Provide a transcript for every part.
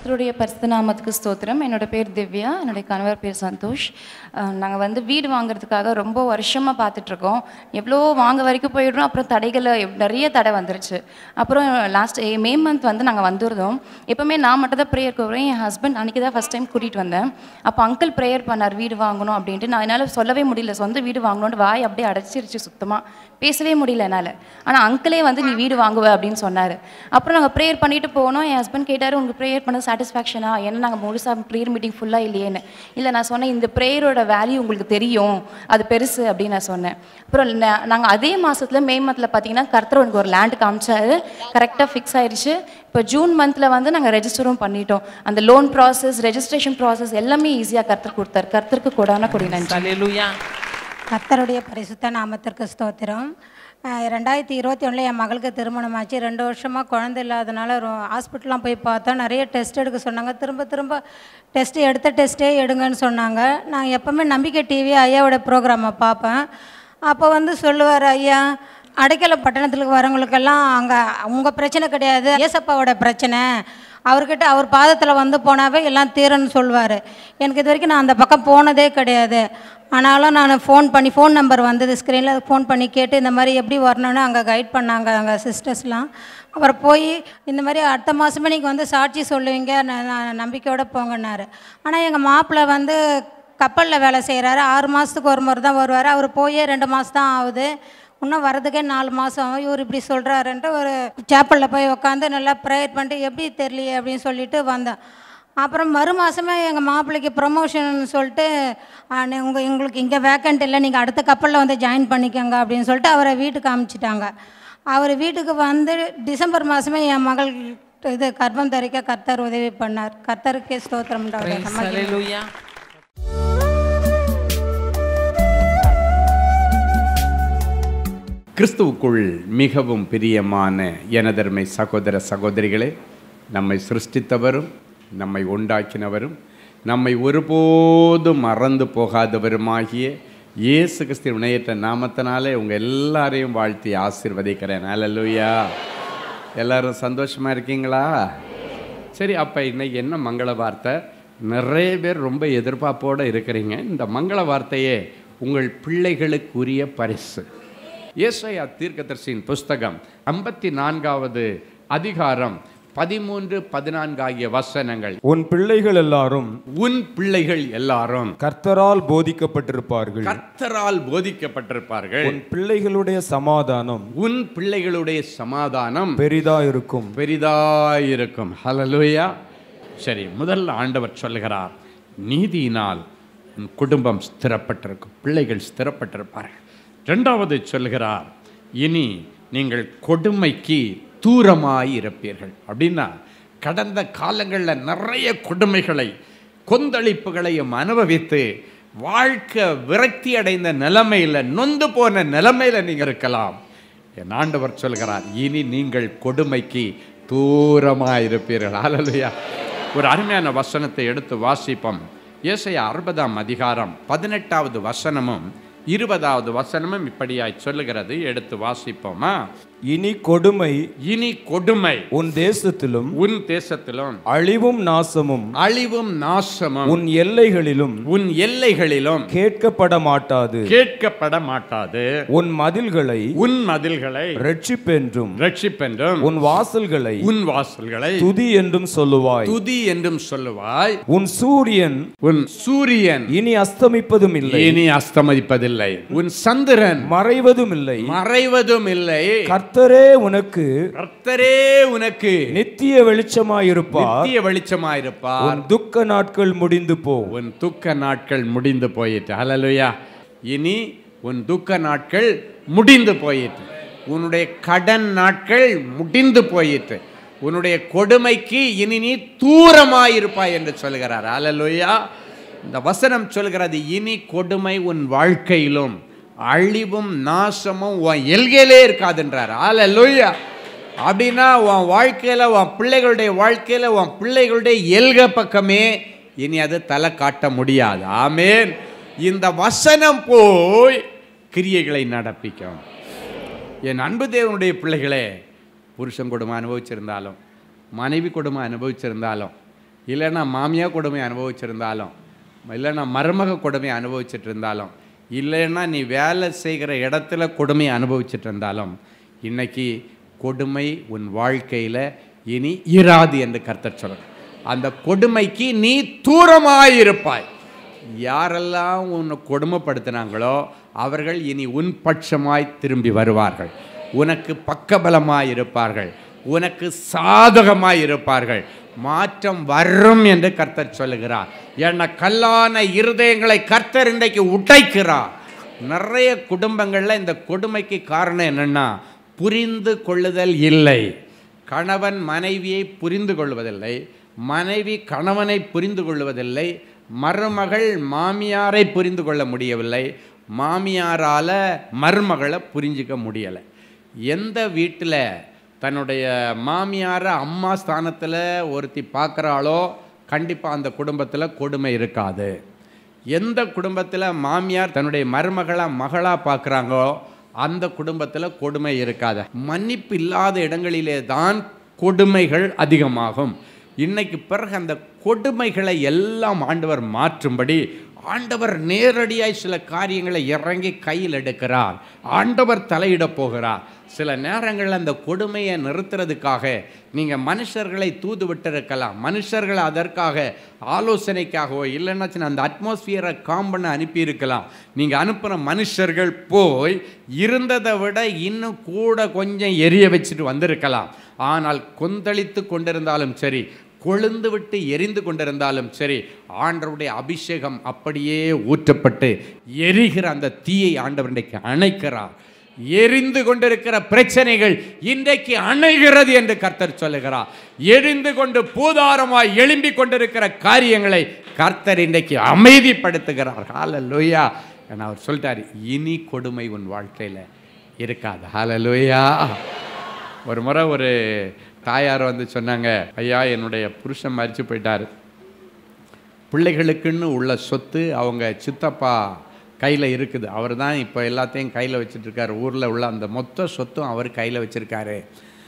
கர்த்தருடைய பரிசுத்த நாமத்துக்கு ஸ்தோத்திரம் என்னோட பேர் திவ்யா என்னுடைய கணவர் பேர் சந்தோஷ் நாங்கள் வந்து வீடு வாங்குறதுக்காக ரொம்ப வருஷமாக பார்த்துட்ருக்கோம் எவ்வளோ வாங்க வரைக்கும் போயிடுறோம் அப்புறம் தடைகளை எவ்- நிறைய தடை வந்துருச்சு அப்புறம் லாஸ்ட் மே மந்த் வந்து நாங்கள் வந்துருந்தோம் எப்போவுமே நான் மட்டும் தான் ப்ரேயர் போகிறேன் என் ஹஸ்பண்ட் அன்றைக்கி தான் ஃபஸ்ட் டைம் கூட்டிகிட்டு வந்தேன் அப்போ அங்கிள் ப்ரேயர் பண்ணார் வீடு வாங்கணும் அப்படின்ட்டு நான் என்னால் சொல்லவே முடியல சொந்த வீடு வாங்கணும்னு வாய் அப்படியே அடைச்சிருச்சு சுத்தமாக பேசவே முடியல என்னால் ஆனால் அங்கிளே வந்து நீ வீடு வாங்குவ அப்படின்னு சொன்னார் அப்புறம் நாங்கள் ப்ரேயர் பண்ணிட்டு போனோம் என் ஹஸ்பண்ட் கேட்டார் உங்களுக்கு ப்ரேயர் பண்ண சாட்டிஸ்ஃபேக்ஷனா ஏன்னா நாங்கள் முழுசாக ப்ரேயர் மீட்டிங் ஃபுல்லாக இல்லையேன்னு இல்லை நான் சொன்னேன் இந்த ப்ரேயரோட வேல்யூ உங்களுக்கு தெரியும் அது பெருசு அப்படின்னு நான் சொன்னேன் அப்புறம் நாங்கள் அதே மாதத்தில் மே மந்தில் பார்த்தீங்கன்னா கர்த்தர் எனக்கு ஒரு லேண்ட் காமிச்சாரு கரெக்டாக ஃபிக்ஸ் ஆயிடுச்சு இப்போ ஜூன் மந்தில் வந்து நாங்கள் ரெஜிஸ்டரும் பண்ணிட்டோம் அந்த லோன் ப்ராசஸ் ரெஜிஸ்ட்ரேஷன் ப்ராசஸ் எல்லாமே ஈஸியாக கர்த்தர் கொடுத்தாரு கர்த்தருக்கு கொடான கொடி நன்றி ஹalleluya கர்த்தருடைய பரிசுத்த நாமத்திற்கு ஸ்தோத்திரம் அஹ் ரெண்டாயிரத்தி இருபத்தி ஒன்றில் என் மகளுக்கு திருமணமாச்சு ரெண்டு வருஷமாக குழந்தை இல்லாதனால ஹாஸ்பிட்டலாம் போய் பார்த்தோம் நிறைய டெஸ்ட் எடுக்க சொன்னாங்க திரும்ப திரும்ப டெஸ்ட் எடுத்த டெஸ்ட்டே எடுங்கன்னு சொன்னாங்க நான் எப்போவுமே நம்பிக்கை டிவி ஐயாவோட ப்ரோக்ராமை பார்ப்பேன் அப்போ வந்து சொல்லுவார் ஐயா அடைக்கல பட்டணத்துக்கு வரவங்களுக்கெல்லாம் அங்கே உங்கள் பிரச்சனை கிடையாது ஏசப்பாவோட பிரச்சனை அவர்கிட்ட அவர் பாதத்தில் வந்து போனாவே எல்லாம் தீரன்னு சொல்லுவார் எனக்கு இது வரைக்கும் நான் அந்த பக்கம் போனதே கிடையாது ஆனாலும் நான் ஃபோன் பண்ணி ஃபோன் நம்பர் வந்தது ஸ்க்ரீனில் ஃபோன் பண்ணி கேட்டு இந்த மாதிரி எப்படி வரணும்னு அங்கே கைட் பண்ணாங்க அங்கே சிஸ்டர்ஸ்லாம் அப்புறம் போய் இந்த மாதிரி அடுத்த மாதமே நீங்கள் வந்து சாட்சி சொல்லுவீங்க நான் நான் நம்பிக்கையோடு போங்கன்னாரு ஆனால் எங்கள் மாப்பிள்ளை வந்து கப்பலில் வேலை செய்கிறாரு ஆறு மாதத்துக்கு ஒரு முறை தான் வருவார் அவர் போயே ரெண்டு மாதம் தான் ஆகுது இன்னும் வரதுக்கே நாலு மாதம் ஆகும் இவர் இப்படி சொல்கிறாருன்ட்டு ஒரு சேப்பலில் போய் உட்காந்து நல்லா ப்ரேயர் பண்ணிட்டு எப்படி தெரியலையே அப்படின்னு சொல்லிட்டு வந்தேன் அப்புறம் மறு மாதமே எங்கள் மாப்பிள்ளைக்கு ப்ரொமோஷன் சொல்லிட்டு உங்கள் எங்களுக்கு இங்கே வேக்கண்ட் இல்லை நீங்கள் அடுத்த கப்பலில் வந்து ஜாயின் பண்ணிக்கோங்க அப்படின்னு சொல்லிட்டு அவரை வீட்டுக்கு அமுச்சிட்டாங்க அவர் வீட்டுக்கு வந்து டிசம்பர் மாதமே என் மகள் இது கர்ப்பம் தரிக்க கர்த்தர் உதவி பண்ணார் கர்த்தருக்கே ஸ்தோத்திரம் praise hallelujah கிறிஸ்துவுக்குள் மிகவும் பிரியமான எனதர்மை சகோதர சகோதரிகளே நம்மை சிருஷ்டித்தவரும் நம்மை உண்டாக்கினவரும் நம்மை ஒருபோதும் மறந்து போகாதவருமாகிய இயேசு கிறிஸ்து இணையற்ற நாமத்தினாலே உங்கள் எல்லாரையும் வாழ்த்தி ஆசீர்வதிக்கிறேன் அல்லேலூயா எல்லாரும் சந்தோஷமா இருக்கீங்களா சரி அப்போ இன்னைக்கு என்ன மங்கள வார்த்தை நிறைய பேர் ரொம்ப எதிர்பார்ப்போடு இருக்கிறீங்க இந்த மங்கள வார்த்தையே உங்கள் பிள்ளைகளுக்குரிய பரிசு ஏசாயா தீர்க்கதரிசியின் புஸ்தகம் ஐம்பத்தி நான்காவது அதிகாரம் பதிமூன்று பதினான்கு ஆகிய வசனங்கள் உன் பிள்ளைகள் எல்லாரும் உன் பிள்ளைகள் எல்லாரும் கர்த்தரால் போதிக்கப்பட்டிருப்பார்கள் கர்த்தரால் போதிக்கப்பட்டிருப்பார்கள் உன் பிள்ளைகளுடைய சமாதானம் உன் பிள்ளைகளுடைய சமாதானம் பெரிதா இருக்கும் பெரிதாயிருக்கும் ஹalleluya சரி முதல்ல ஆண்டவர் சொல்லுகிறார் நீதியினால் உன் குடும்பம் ஸ்திரப்பட்டிருக்கும் பிள்ளைகள் ஸ்திரப்பட்டிருப்பார்கள் ரெண்டாவது சொல்லுகிறார் இனி நீங்கள் கொடுமைக்கு தூரமாய் இருப்பீர்கள் அப்படின்னா கடந்த காலங்களில் நிறைய கொடுமைகளை கொந்தளிப்புகளையும் அனுபவித்து வாழ்க்கை விரக்தி அடைந்த நிலைமையில் நொந்து போன நிலைமையில் நீங்கள் இருக்கலாம் என் ஆண்டவர் சொல்கிறார் இனி நீங்கள் கொடுமைக்கு தூரமாக இருப்பீர்கள் ஹalleluya ஒரு அருமையான வசனத்தை எடுத்து வாசிப்போம் ஏசாயா அறுபதாம் அதிகாரம் பதினெட்டாவது வசனமும் இருபதாவது வசனமும் இப்படியாய் சொல்லுகிறது எடுத்து வாசிப்போமா இனி கொடுமை இனி கொடுமை உன் தேசத்திலும் உன் தேசத்திலும் அழிவும் நாசமும் அழிவும் நாசமும் உன் எல்லைகளிலும் உன் எல்லைகளிலும் கேட்கப்பட மாட்டாது கேட்கப்பட மாட்டாது உன் மதில்களை உன் மதில்களை ரட்சிப்பென்றும் ரட்சிப்பென்றும் உன் வாசல்களை உன் வாசல்களை துதி என்றும் சொல்லுவாய் துதி என்றும் சொல்லுவாய் உன் சூரியன் உன் சூரியன் இனி அஸ்தமிப்பதும் இல்லை இனி அஸ்தமதிப்பதில்லை உன் சந்திரன் மறைவதும் இல்லை மறைவதும் இல்லை கர்த்தரே உனக்கு கர்த்தரே உனக்கு நித்திய வெளிச்சமாயிருப்பார் நித்திய வெளிச்சமாயிருப்பார் உன் துக்க நாட்கள் முடிந்து போ உன் துக்க நாட்கள் முடிந்து போயிற்று ஹalleluya இனி உன் துக்க நாட்கள் முடிந்து போயிற்று உன்னுடைய கடன் நாட்கள் முடிந்து போயிற்று உன்னுடைய கொடுமைக்கு இனி நீ தூரமாயிருப்பாய் என்று சொல்கிறார் ஹalleluya இந்த வசனம் சொல்கிறது இனி கொடுமை உன் வாழ்க்கையிலும் அழிவும் நாசமும் உன் எல்கையிலே இருக்காதுன்றார் ஹalleluya அப்படின்னா உன் வாழ்க்கையில் உன் பிள்ளைகளுடைய வாழ்க்கையில் உன் பிள்ளைகளுடைய எல்க பக்கமே இனி அது தலை காட்ட முடியாது ஆமேன் இந்த வசனம் போய் கிரியைகளை நடப்பிக்கும் என் அன்பு தேவனுடைய பிள்ளைகளே புருஷன் குடும்பம் அனுபவிச்சிருந்தாலும் மனைவி குடும்பம் அனுபவிச்சிருந்தாலும் இல்லைன்னா மாமியா கொடுமை அனுபவிச்சிருந்தாலும் இல்லைன்னா மருமக கொடுமை அனுபவிச்சுட்டு இருந்தாலும் இல்லைன்னா நீ வேலை செய்கிற இடத்துல கொடுமை அனுபவிச்சுட்டு இருந்தாலும் இன்னைக்கு கொடுமை உன் வாழ்க்கையில் இனி இராது என்று கர்த்தர் சொல்கிறார் அந்த கொடுமைக்கு நீ தூரமாயிருப்பாய் யாரெல்லாம் உன்னை கொடுமைப்படுத்தினாங்களோ அவர்கள் இனி உன் பட்சமாய் திரும்பி வருவார்கள் உனக்கு பக்கபலமாய் இருப்பார்கள் உனக்கு சாதகமாய் இருப்பார்கள் மாற்றம் வரும் என்று கர்த்தர் சொல்லுகிறார் என்ன கல்லான இருதயங்களை கர்த்தர் இன்றைக்கு உடைக்கிறார் நிறைய குடும்பங்களில் இந்த கொடுமைக்கு காரணம் என்னன்னா புரிந்து கொள்ளுதல் இல்லை கணவன் மனைவியை புரிந்து கொள்வதில்லை மனைவி கணவனை புரிந்து கொள்வதில்லை மருமகள் மாமியாரை புரிந்து கொள்ள முடியவில்லை மாமியாரால் மருமகளை புரிஞ்சிக்க முடியலை எந்த வீட்டில் தன்னுடைய மாமியாரை அம்மா ஸ்தானத்தில் ஒருத்தி பார்க்குறாளோ கண்டிப்பாக அந்த குடும்பத்தில் கொடுமை இருக்காது எந்த குடும்பத்தில் மாமியார் தன்னுடைய மருமகளை மகளாக பார்க்குறாங்களோ அந்த குடும்பத்தில் கொடுமை இருக்காது மன்னிப்பு இல்லாத இடங்களிலே தான் கொடுமைகள் அதிகமாகும் இன்னைக்கு பிறகு அந்த கொடுமைகளை எல்லாம் ஆண்டவர் மாற்றும்படி ஆண்டவர் நேரடியாய் சில காரியங்களை இறங்கி கையில் எடுக்கிறார் ஆண்டவர் தலையிட போகிறார் சில நேரங்களில் அந்த கொடுமையை நிறுத்துறதுக்காக நீங்கள் மனுஷர்களை தூது விட்டிருக்கலாம் மனுஷர்களை அதற்காக ஆலோசனைக்காகவோ இல்லைன்னா அந்த அட்மாஸ்பியரை காம் பண்ண அனுப்பியிருக்கலாம் நீங்கள் அனுப்புகிற மனுஷர்கள் போய் இருந்ததை விட இன்னும் கூட கொஞ்சம் எரிய வச்சுட்டு வந்திருக்கலாம் ஆனால் கொந்தளித்து கொண்டிருந்தாலும் சரி கொழுந்து விட்டு எரிந்து கொண்டிருந்தாலும் சரி ஆண்டவருடைய அபிஷேகம் அப்படியே ஊற்றப்பட்டு எரிகிற அந்த தீயை ஆண்டவர் இன்றைக்கு அணைக்கிறார் எரிந்து கொண்டிருக்கிற பிரச்சனைகள் இன்றைக்கு அணைகிறது என்று கர்த்தர் சொல்லுகிறார் எரிந்து கொண்டு பூதாரமாய் எழும்பிக் கொண்டிருக்கிற காரியங்களை கர்த்தர் இன்றைக்கு அமைதிப்படுத்துகிறார் ஹalleluya ஏன்னா அவர் சொல்லிட்டார் இனி கொடுமை உன் வாழ்க்கையில் இருக்காது ஹalleluya ஒரு முறை ஒரு தாயார் வந்து சொன்னாங்க ஐயா என்னுடைய புருஷன் மறித்து போயிட்டார் பிள்ளைகளுக்குன்னு உள்ள சொத்து அவங்க சித்தப்பா கையில் இருக்குது அவர் தான் இப்போ எல்லாத்தையும் கையில் வச்சுட்ருக்காரு ஊரில் உள்ள அந்த மொத்த சொத்தும் அவர் கையில் வச்சுருக்காரு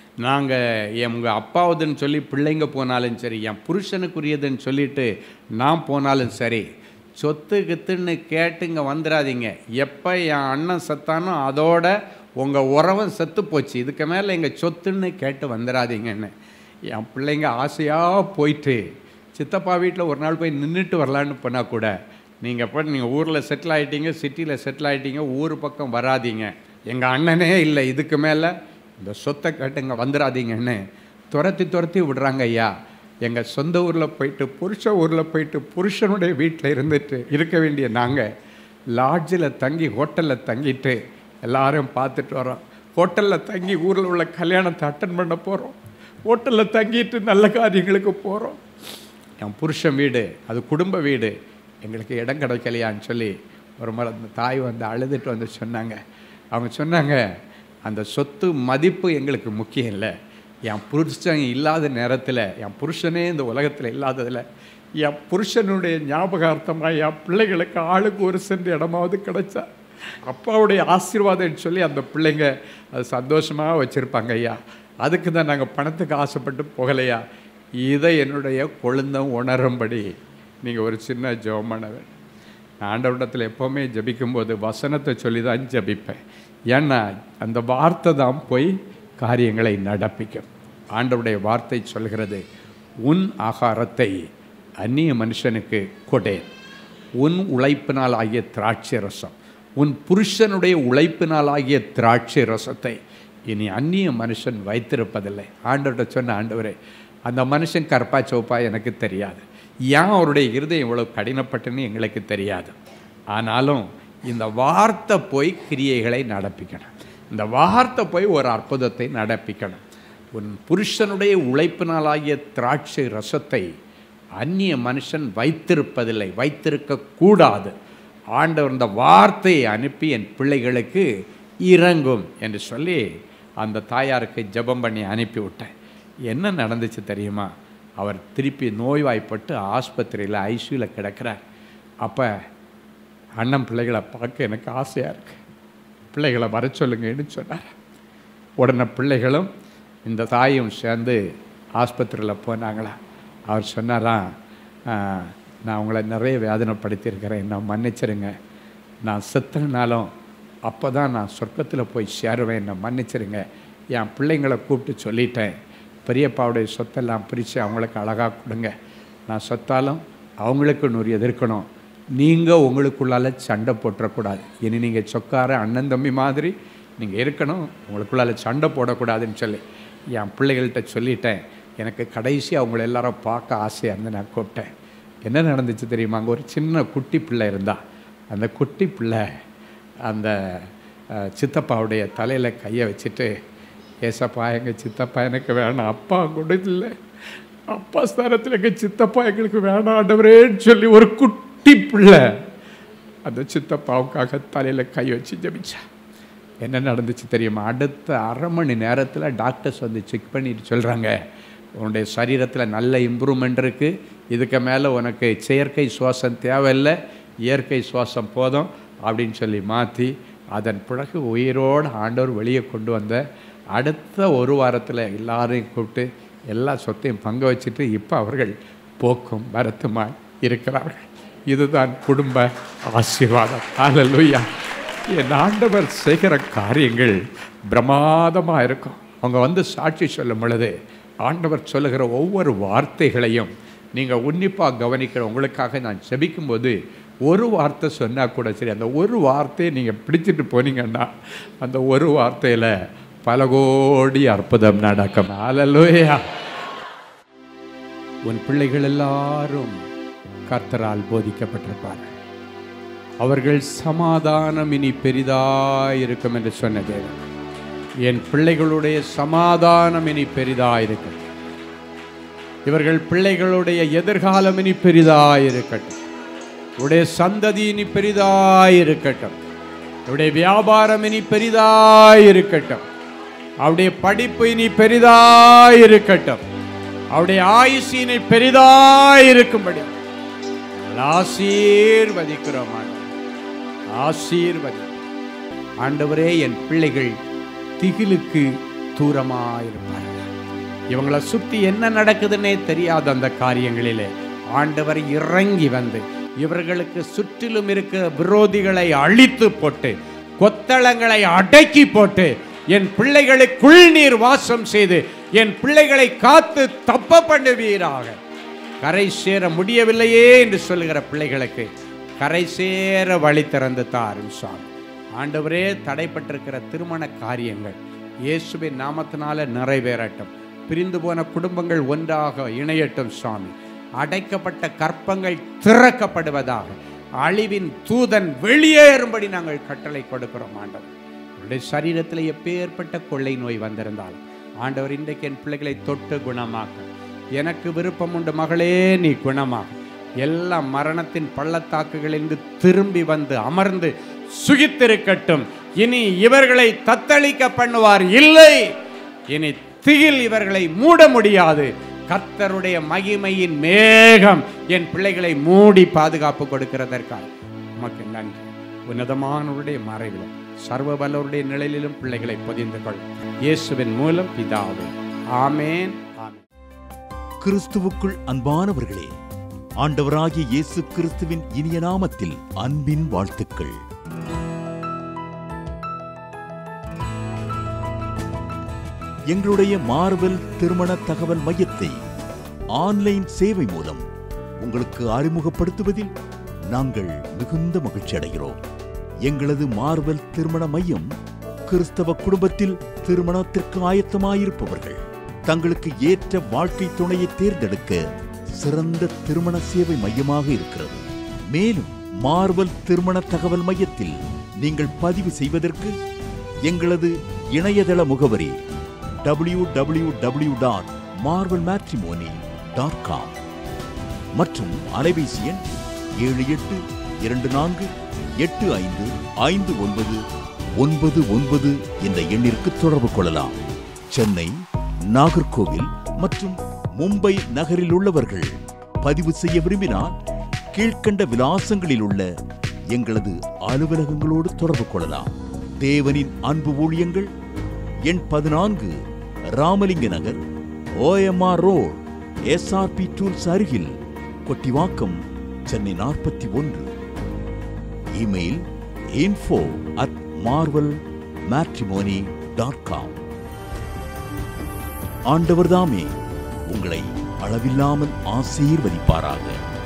நாங்கள் என் உங்கள் அப்பாவுதுன்னு சொல்லி பிள்ளைங்க போனாலும் சரி என் புருஷனுக்குரியதுன்னு சொல்லிட்டு நான் போனாலும் சரி சொத்து கித்துன்னு கேட்டு இங்கே வந்துடாதீங்க எப்போ என் அண்ணன் செத்தானோ அதோட உங்கள் உறவும் செத்து போச்சு இதுக்கு மேலே எங்கள் சொத்துன்னு கேட்டு வந்துடாதீங்கன்னு என் பிள்ளைங்க ஆசையாக போயிட்டு சித்தப்பா வீட்டில் ஒரு நாள் போய் நின்றுட்டு வரலான்னு போனால் கூட நீங்கள் போய் நீங்கள் ஊரில் செட்டில் ஆகிட்டீங்க சிட்டியில் செட்டில் ஆகிட்டீங்க ஊர் பக்கம் வராதீங்க எங்கள் அண்ணனே இல்லை இதுக்கு மேலே இந்த சொத்தை கேட்டு இங்கே வந்துடாதீங்கன்னு துரத்தி துரத்தி விடுறாங்க ஐயா எங்கள் சொந்த ஊரில் போயிட்டு புருஷ ஊரில் போயிட்டு புருஷனுடைய வீட்டில் இருந்துட்டு இருக்க வேண்டிய நாங்கள் லாட்ஜில் தங்கி ஹோட்டலில் தங்கிட்டு எல்லாரும் பார்த்துட்டு வரோம் ஹோட்டலில் தங்கி ஊரில் உள்ள கல்யாணத்தை அட்டன் பண்ண போகிறோம் ஹோட்டலில் தங்கிட்டு நல்ல காரியங்களுக்கு போகிறோம் என் புருஷன் வீடு அது குடும்ப வீடு எங்களுக்கு இடம் கிடைக்கலையான்னு சொல்லி ஒரு முறை அந்த தாய் வந்து அழுதுட்டு வந்து சொன்னாங்க அவங்க சொன்னாங்க அந்த சொத்து மதிப்பு எங்களுக்கு முக்கியம் இல்லை என் புருஷன் இல்லாத நேரத்தில் என் புருஷனே இந்த உலகத்தில் இல்லாததில் என் புருஷனுடைய ஞாபகார்த்தமாக என் பிள்ளைகளுக்கு ஆளுக்கு ஒரு சென்று இடமாவது கிடைச்சா அப்பாவுடைய ஆசீர்வாதம்னு சொல்லி அந்த பிள்ளைங்க அது சந்தோஷமாக வச்சுருப்பாங்க ஐயா அதுக்கு தான் நாங்கள் பணத்துக்கு ஆசைப்பட்டு போகலையா இதை என்னுடைய கொழுந்தம் உணரும்படி நீங்கள் ஒரு சின்ன ஜெபமானவர் நான் ஆண்டவரிடத்தில் எப்போவுமே ஜபிக்கும்போது வசனத்தை சொல்லி தான் ஜபிப்பேன் ஏன்னா அந்த வார்த்தை தான் போய் காரியங்களை நடப்பிக்கும் ஆண்டவருடைய வார்த்தை சொல்கிறது உன் ஆகாரத்தை அந்நிய மனுஷனுக்கு கொடேன் உன் உழைப்பினால் ஆகிய திராட்சை ரசம் உன் புருஷனுடைய உழைப்பினால் ஆகிய திராட்சை ரசத்தை இனி அந்நிய மனுஷன் வைத்திருப்பதில்லை ஆண்டவர்கிட்ட சொன்ன ஆண்டவரே அந்த மனுஷன் கற்பா சோப்பா எனக்கு தெரியாது ஏன் அவருடைய இருதயம் இவ்வளவு கடினப்பட்டுன்னு எங்களுக்கு தெரியாது ஆனாலும் இந்த வார்த்தை போய் கிரியைகளை நடப்பிக்கணும் இந்த வார்த்தை போய் ஒரு அற்புதத்தை நடப்பிக்கணும் உன் புருஷனுடைய உழைப்பினாலாகிய திராட்சை ரசத்தை அந்நிய மனுஷன் வைத்திருப்பதில்லை வைத்திருக்க கூடாது ஆண்டவர் இந்த வார்த்தையை அனுப்பி என் பிள்ளைகளுக்கு இறங்கும் என்று சொல்லி அந்த தாயாருக்கு ஜெபம் பண்ணி அனுப்பி விட்டேன் என்ன நடந்துச்சு தெரியுமா அவர் திருப்பி நோய்வாய்ப்பட்டு ஆஸ்பத்திரியில் ஐசியூவில் கிடக்கிறார் அப்போ அண்ணன் பிள்ளைகளை பார்க்க எனக்கு ஆசையாக இருக்கு பிள்ளைகளை வர சொல்லுங்கன்னு சொன்னார் உடனே பிள்ளைகளும் இந்த தாயும் சேர்ந்து ஆஸ்பத்திரியில் போனாங்களா அவர் சொன்னாராம் "ஆஹ், நான் உங்களை நிறைய வேதனைப்படுத்தியிருக்கிறேன் என்ன மன்னிச்சிருங்க நான் செத்தனாலும் அப்போ தான் நான் சொர்க்கத்தில் போய் சேருவேன் என்னை மன்னிச்சிருங்க என் பிள்ளைங்களை கூப்பிட்டு சொல்லிட்டேன் பெரியப்பாவுடைய சொத்தெல்லாம் பிரித்து அவங்களுக்கு அழகாக கொடுங்க நான் சொத்தாலும் அவங்களுக்கு நூறு எதிர்க்கணும் நீங்கள் உங்களுக்குள்ளால சண்டை போட்டுறக்கூடாது இனி நீங்கள் சொக்கார அண்ணன் தம்பி மாதிரி நீங்கள் இருக்கணும் உங்களுக்குள்ளால சண்டை போடக்கூடாதுன்னு சொல்லி என் பிள்ளைகள்கிட்ட சொல்லிட்டேன் எனக்கு கடைசி அவங்கள எல்லாரும் பார்க்க ஆசையாக இருந்து நான் கூப்பிட்டேன் என்ன நடந்துச்சு தெரியுமா அங்கே ஒரு சின்ன குட்டி பிள்ளை இருந்தா அந்த குட்டி பிள்ளை அந்த அஹ், சித்தப்பாவுடைய தலையில் கையை வச்சுட்டு ஏசப்பா எங்கள் சித்தப்பா எனக்கு வேணாம் அப்பா கூட இல்லை அப்பா ஸ்தானத்தில் எங்கள் சித்தப்பா எங்களுக்கு வேணாம் ஆண்டவரேன்னு சொல்லி ஒரு குட்டி பிள்ளை அந்த சித்தப்பாவுக்காக தலையில் கை வச்சு ஜபிச்சா என்ன நடந்துச்சு தெரியுமா அடுத்த அரை மணி நேரத்தில் டாக்டர்ஸ் வந்து செக் பண்ணிட்டு சொல்கிறாங்க உன்னுடைய சரீரத்தில் நல்ல இம்ப்ரூவ்மெண்ட் இருக்குது இதுக்கு மேலே உனக்கு செயற்கை சுவாசம் தேவையில்லை இயற்கை சுவாசம் போதும் அப்படின்னு சொல்லி மாற்றி அதன் பிறகு உயிரோடு ஆண்டவர் வெளியே கொண்டு வந்த அடுத்த ஒரு வாரத்தில் எல்லாரையும் கூப்பிட்டு எல்லா சொத்தையும் பங்கு வச்சுட்டு இப்போ அவர்கள் போக்கும் வரத்துமாய் இருக்கிறார்கள் இதுதான் குடும்ப ஆசீர்வாதம் ஹalleluya என் ஆண்டவர் செய்கிற காரியங்கள் பிரமாதமாக இருக்கும் அவங்க வந்து சாட்சி சொல்லும் பொழுது ஆண்டவர் சொல்லுகிற ஒவ்வொரு வார்த்தைகளையும் நீங்கள் உன்னிப்பாக கவனிக்கிற உங்களுக்காக நான் செபிக்கும்போது ஒரு வார்த்தை சொன்னால் கூட சரி அந்த ஒரு வார்த்தையை நீங்கள் பிடிச்சிட்டு போனீங்கன்னா அந்த ஒரு வார்த்தையில் பல கோடி அற்புதம் நடக்கும் ஹalleluya உன் பிள்ளைகள் எல்லாரும் கர்த்தரால் போதிக்கப்பட்டிருப்பார்கள் அவர்கள் சமாதானம் இனி பெரிதாயிருக்கும் என்று சொன்ன தேவன் என் பிள்ளைகளுடைய சமாதானம் இனி பெரிதாயிருக்கும் இவர்கள் பிள்ளைகளுடைய எதிர்காலம் இனி பெரிதாயிருக்கட்டும் உடைய சந்ததி இனி பெரிதாயிருக்கட்டும் உடைய வியாபாரம் இனி பெரிதாயிருக்கட்டும் அவருடைய படிப்பு இனி பெரிதாயிருக்கட்டும் அவருடைய ஆயுசு இனி பெரிதாயிருக்கும்படி ஆசீர்வதிக்கிறோம் ஆண்டவரே. ஆசீர்வதி ஆண்டவரே என் பிள்ளைகள் திகிலுக்கு தூரமாயிருப்பார்கள் இவங்களை சுத்தி என்ன நடக்குதுன்னே தெரியாத அந்த காரியங்களிலே ஆண்டவர் இறங்கி வந்து இவர்களுக்கு சுற்றிலும் இருக்கிற விரோதிகளை அழித்து போட்டு கொத்தளங்களை அடக்கி போட்டு என் பிள்ளைகளுக்குள் நீர் வாசம் செய்து என் பிள்ளைகளை காத்து தப்ப பண்ணுவீராக கரை சேர முடியவில்லையே என்று சொல்லுகிற பிள்ளைகளுக்கு கரை சேர வழி திறந்து தாரும் சாமி ஆண்டவரே தடைப்பட்டிருக்கிற திருமண காரியங்கள் இயேசுவின் நாமத்தினால நிறைவேறட்டும் பிரிந்து போன குடும்பங்கள் ஒன்றாக இணையட்டும் சுவாமி அடைக்கப்பட்ட கற்பங்கள் திறக்கப்படுவதாக அழிவின் தூதன் வெளியேறும்படி நாங்கள் கட்டளை கொடுக்கிறோம் ஆண்டவர் உங்களுடைய சரீரத்தில் எப்பேற்பட்ட கொள்ளை நோய் வந்திருந்தாலும் ஆண்டவர் இன்றைக்கு என் பிள்ளைகளை தொட்டு குணமாக்க எனக்கு விருப்பம் உண்டு மகளே நீ குணமாக எல்லா மரணத்தின் பள்ளத்தாக்குகளிலிருந்து திரும்பி வந்து அமர்ந்து சுகித்திருக்கட்டும் இனி இவர்களை தத்தளிக்க பண்ணுவார் இல்லை இனி திகில் இவர்களை மூட முடியாது கர்த்தருடைய மகிமையின் மேகம் என் பிள்ளைகளை மூடி பாதுகாப்பு கொடுக்கிறதற்காக உமக்கு நன்றி உன்னதமானவருடைய மறைவிலும் சர்வ வல்லவருடைய நிழலிலும் பிள்ளைகளை பொதிந்து கொள் இயேசுவின் மூலம் பிதாவே ஆமேன் ஆமேன் கிறிஸ்துவுக்குள் அன்பானவர்களே ஆண்டவராகிய இயேசு கிறிஸ்துவின் இனிய நாமத்தில் அன்பின் வாழ்த்துக்கள் எங்களுடைய மார்வெல் திருமண தகவல் மையத்தை ஆன்லைன் சேவை மூலம் உங்களுக்கு அறிமுகப்படுத்துவதில் நாங்கள் மிகுந்த மகிழ்ச்சி அடைகிறோம் எங்களது மார்வெல் திருமண மையம் கிறிஸ்தவ குடும்பத்தில் திருமணத்திற்கு ஆயத்தமாயிருப்பவர்கள் தங்களுக்கு ஏற்ற வாழ்க்கை துணையை தேர்ந்தெடுக்க சிறந்த திருமண சேவை மையமாக இருக்கிறது மேலும் மார்வல் திருமண தகவல் மையத்தில் நீங்கள் பதிவு செய்வதற்கு எங்களது இணையதள முகவரி W W W dot Marvel Matrimony dot com மற்றும் அலைபேசி எண் ஏழு எட்டு இரண்டு நான்கு எட்டு ஐந்து ஐந்து ஒன்பது ஒன்பது ஒன்பது என்ற எண்ணிற்கு தொடர்பு கொள்ளலாம் சென்னை நாகர்கோவில் மற்றும் மும்பை நகரில் உள்ளவர்கள் பதிவு செய்ய விரும்பினால் கீழ்க்கண்ட விலாசங்களில் உள்ள எங்களது அலுவலகங்களோடு தொடர்பு கொள்ளலாம் தேவனின் அன்பு ஊழியங்கள் எண் பதினான்கு Ramalinga Nagar OMR road SRP tools அருகில் கொட்டிவாக்கம் சென்னை நாற்பத்தி ஒன்று email info at Marvel Matrimony dot com ஆண்டவர்தாமே உங்களை அளவில்லாமல் ஆசீர்வதிப்பாராக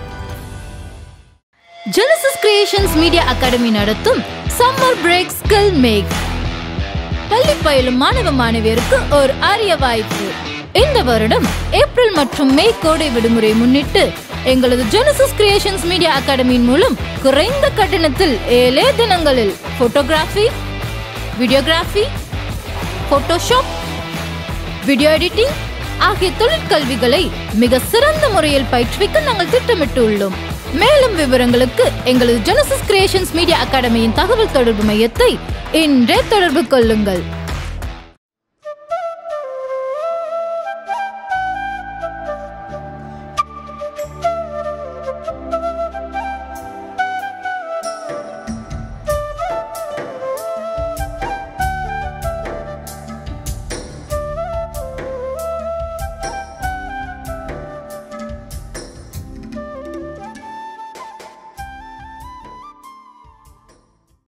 ஜெனசிஸ் கிரியேஷன்ஸ் மீடியா அகாடமி நடத்தும் சம்மர் பிரேக் ஸ்கில் மேக் பள்ளி பயிலும் மாணவ மாணவியருக்கு ஒரு அரிய வாய்ப்பு இந்த வருடம் ஏப்ரல் மற்றும் மே கோடை விடுமுறை முன்னிட்டு எங்களது ஜெனசிஸ் கிரியேஷன்ஸ் மீடியா அகாடமியின் மூலம் குறைந்த கட்டணத்தில் ஏழே தினங்களில் photography videography Photoshop video editing ஆகிய தொழிற்கல்விகளை மிக சிறந்த முறையில் பயிற்றுவிக்க நாங்கள் திட்டமிட்டு உள்ளோம் மேலும் விவரங்களுக்கு எங்களது ஜெனசிஸ் கிரியேஷன்ஸ் மீடியா அகாடமியின் தகவல் தொடர்பு மையத்தை இன்றே தொடர்பு கொள்ளுங்கள்